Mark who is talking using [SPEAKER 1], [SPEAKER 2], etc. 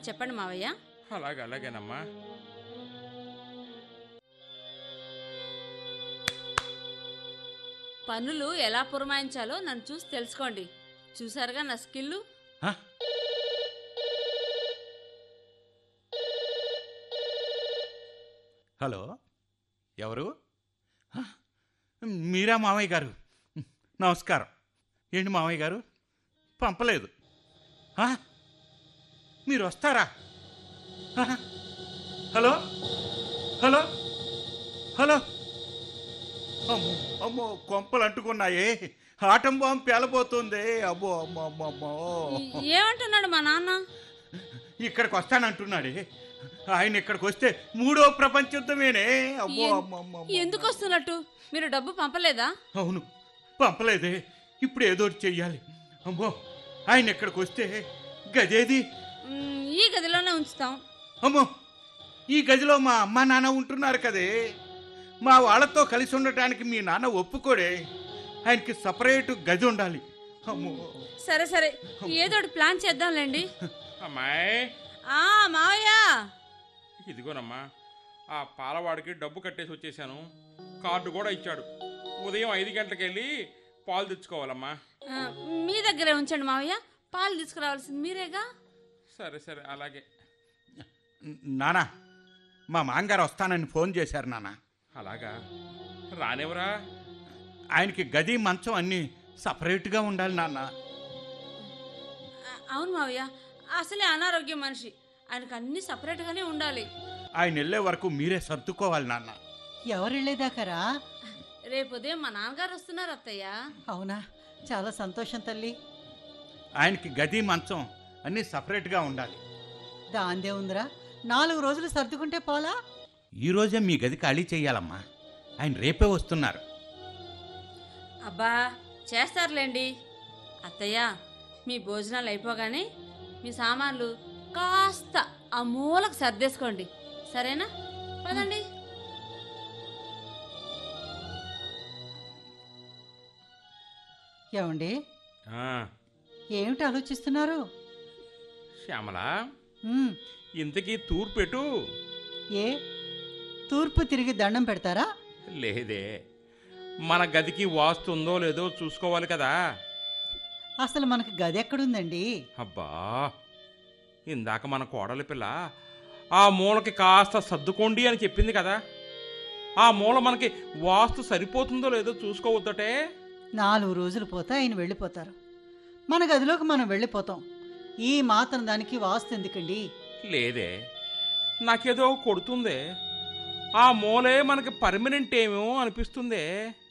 [SPEAKER 1] చెప్పండి మావయ్య
[SPEAKER 2] అలాగే అలాగేనమ్మా
[SPEAKER 1] పనులు ఎలా పురమాయించాలో నన్ను చూసి తెలుసుకోండి చూసారుగా నా స్కిల్లు
[SPEAKER 3] హ? హలో ఎవరు హ? మీరా మామయ్య గారు నమస్కారం ఏంటి మామయ్య గారు పంపలేదు హ? మీరు వస్తారా హ? హలో హలో హలో అమ్మో అమ్మో కొంపలు అంటుకున్నాయే ఆటం బాంబు పేలబోతుంది అమ్మో అమ్మో అమ్మో అమ్మో
[SPEAKER 1] ఈ- ఏమంటున్నాడు మా నాన్న
[SPEAKER 3] ఇక్కడికి వస్తానంటున్నాడే ఆయన ఇక్కడికి వస్తే మూడో ప్రపంచ యుద్ధమేనే అమ్మో
[SPEAKER 1] ఎన్-
[SPEAKER 3] అమ్మో అమ్మో, అమ్మో.
[SPEAKER 1] ఎందుకు వస్తున్నట్టు మీరు డబ్బు పంపలేదా
[SPEAKER 3] అవును పంపలేదే ఇప్పుడు ఏదో ఒకటి చెయ్యాలి అమ్మో ఆయన ఇక్కడికి వస్తే గదేది
[SPEAKER 1] మ్, ఈ గదిలోనే ఉంచుతాం
[SPEAKER 3] అమ్మో ఈ గదిలో మా అమ్మ నాన్న ఉంటున్నారు కదే మా వాళ్ళతో కలిసి ఉండటానికి మీ నాన్న ఒప్పుకోడే ఆయనకి సపరేట్ గది ఉండాలి అమ్మో
[SPEAKER 1] సరే సరే ఏదో ఒకటి ప్లాన్ చేద్దాంలేండి
[SPEAKER 2] అమ్మాయి
[SPEAKER 1] ఆ మావయ్య
[SPEAKER 2] ఇదిగోనమ్మా ఆ పాలవాడికి డబ్బు కట్టేసి వచ్చేసాను కార్డు కూడా ఇచ్చాడు ఉదయం ఐదు గంటలకు వెళ్ళి పాలు తెచ్చుకోవాలమ్మా
[SPEAKER 1] ఆ, మీ దగ్గరే ఉంచండి మావయ్య పాలు తీసుకురావాల్సింది మీరేగా
[SPEAKER 2] సరే సరే అలాగే
[SPEAKER 3] నానా మా మాంగారు వస్తానని ఫోన్ చేశారు నాన్న
[SPEAKER 2] అలాగా రానివరా
[SPEAKER 3] ఆయనకి గది మంచం అన్నీ సపరేట్గా ఉండాలి నాన్న
[SPEAKER 1] ఆ, అవును మావయ్య అసలే అనారోగ్యం మనిషి ఆయనకు అన్ని సపరేట్గానే ఉండాలి
[SPEAKER 3] ఆయన వెళ్ళే వరకు మీరే సర్దుకోవాలి నాన్న
[SPEAKER 4] ఎవరు వెళ్ళేదాకరా
[SPEAKER 1] రేపు ఉదయం మా నాన్నగారు వస్తున్నారు అత్తయ్య
[SPEAKER 4] అవునా చాలా సంతోషం తల్లి
[SPEAKER 3] ఆయనకి గది మంచం అన్నీ సపరేట్గా ఉండాలి
[SPEAKER 4] దాందే ఉందిరా నాలుగు రోజులు సర్దుకుంటే పోలా
[SPEAKER 3] ఈ రోజే మీ గది ఖాళీ చేయాలమ్మా ఆయన రేపే వస్తున్నారు
[SPEAKER 1] అబ్బా చేస్తారులేండి అత్తయ్య మీ భోజనాలు అయిపోగానే మీ సామాన్లు కాస్త ఆ మూలకు సర్దేసుకోండి సరేనా పదండి
[SPEAKER 4] ఏమండి
[SPEAKER 2] ఆ,
[SPEAKER 4] ఏమిటి ఆలోచిస్తున్నారు
[SPEAKER 2] శ్యామల
[SPEAKER 4] ఉమ్,
[SPEAKER 2] ఇంతకీ తూర్పు పెట్టు
[SPEAKER 4] ఏ తూర్పు తిరిగి దండం పెడతారా
[SPEAKER 2] లేదే మన గదికి వాస్తు ఉందో లేదో చూసుకోవాలి కదా
[SPEAKER 4] అసలు మనకు గది ఎక్కడుందండి
[SPEAKER 2] అబ్బా ఇందాక మన కోడలి పిల్ల ఆ మూలకి కాస్త సర్దుకోండి అని చెప్పింది కదా ఆ మూల మనకి వాస్తు సరిపోతుందో లేదో చూసుకోవద్దటే
[SPEAKER 4] నాలుగు రోజులు పోతే ఆయన వెళ్ళిపోతారు మన గదిలోకి మనం వెళ్ళిపోతాం ఈ మాత్రం దానికి వాస్తు ఎందుకండి
[SPEAKER 2] లేదే నాకేదో కొడుతుందే ఆ మూలే మనకి పర్మనెంట్ ఏమో అనిపిస్తుందే